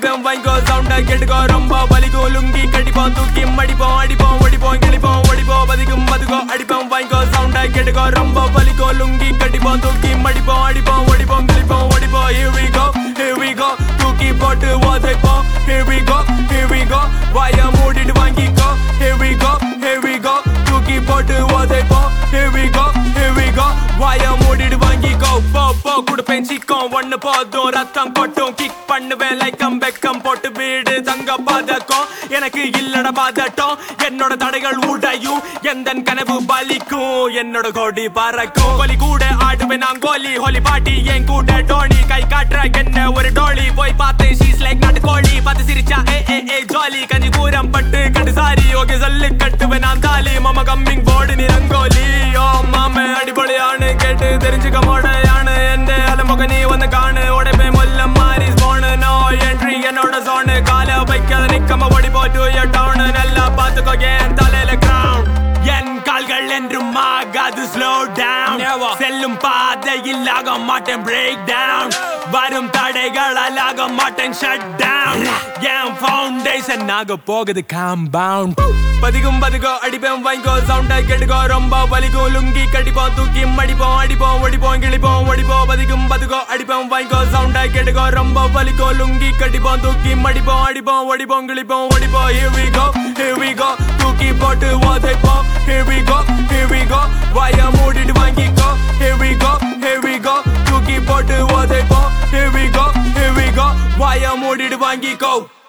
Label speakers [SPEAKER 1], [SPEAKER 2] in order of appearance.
[SPEAKER 1] அடிப்பேன் வாங்கிக்கோ சவுண்டா கேட்டுக்கோ ரொம்ப வலிக்கும் லுங்கி கடிப்போம் தூக்கி மடிப்போம் அடிப்போம் ஒடிப்போம் கிழிப்போம் ஒடிப்போம் பதுக்கும் பதுக்கோ அடிப்போம் வாங்கிக்கோ சவுண்டா கேட்டுக்கோ ரொம்ப வலிக்கும் லுங்கி கடிப்போம் தூக்கி மடிப்போம் அடிப்போம் ஒடிப்போம் கிழிப்போம் ஒடிப்போம் here we go here we go தூக்கி போட்டு உதைப்போம் here we go here we go வாய மூடிட்டு வாங்கிக்கோ here we go here we go தூக்கி போட்டு உதைப்போம் here we go here we go வாய மூடிட்டு வாங்கிக்கோ போ போ குடுப்பேன் சிக்கம் ஒண்ணு போதும் ரத்தம் கொட்டும் கிக் பண்ணுவேன் லைக்கம் வெக்கம் போட்டு வீடு தங்க பாதகம் எனக்கு இல்லட பாதட்டம் என்னோட தடைகள் உடையும் எந்த கனவு பலிக்கும் என்னோட கோடி பறக்கும் கோலி கூட ஆடுவேன் நான் கோலி ஹோலி பாட்டி என் கூட டோனி கை காட்டுற என்ன ஒரு டோலி போய் பார்த்தேன் ஷீஸ் லைக் நாட்டு கோழி பார்த்து சிரிச்சா ஏ ஏ ஏ ஜாலி கஞ்சி கூரம் பட்டு கண்டு சாரி ஓகே சொல்லு கட்டுவேன் நான் தாலி மாமா கம்மிங் போர்டு நீ ரங்கோலி ஓ மாமே அடிப்படையானு கேட்டு தெரிஞ்சுக்க மாடையானு எந்த அலமுக நீ வந்து காணு உடைப்பே மொல்ல மாறி போனு நோ என்ட்ரி என்னோட சோனு கால வைக்காத நிக்கம ஓடி போட்டு டவுனு நல்லா பாத்துக்கோ என் தலையில கிரவுண்ட் என் கால்கள் என்றும் ஆகாது ஸ்லோ டவுன் செல்லும் பாதையில் ஆக மாட்டேன் பிரேக் டவுன் வரும் தடைகளால் ஆக மாட்டேன் ஷட் டவுன் என் ஃபவுண்டேஷன் ஆக போகுது காம்பவுண்ட் பதிக்கும் பதிக்கோ அடிப்பேன் வாங்கிக்கோ சவுண்டா கேட்டுக்கோ ரொம்ப வலிக்கும் லுங்கி கடிப்போம் தூக்கி மடிப்போம் அடிப்போம் ஒடிப்போம் கிழிப்போம் ஒடிப்போம் பதிக்கும் பதிக்கோ அடிப்பேன் வாங்கிக்கோ சவுண்டா கேட்டுக்கோ ரொம்ப வலிக்கும் லுங்கி கடிப்போம் தூக்கி மடிப்போம் அடிப்போம் ஒடிப்போம் கிழிப்போம் ஒடிப்போம் here we go here we go தூக்கி போட்டு உதைப்போம் here we go here we go வாய மூடிட்டு வாங்கிக்கோ here we go here we go தூக்கி போட்டு உதைப்போம் here we go here we go வாய மூடிட்டு வாங்கிக்கோ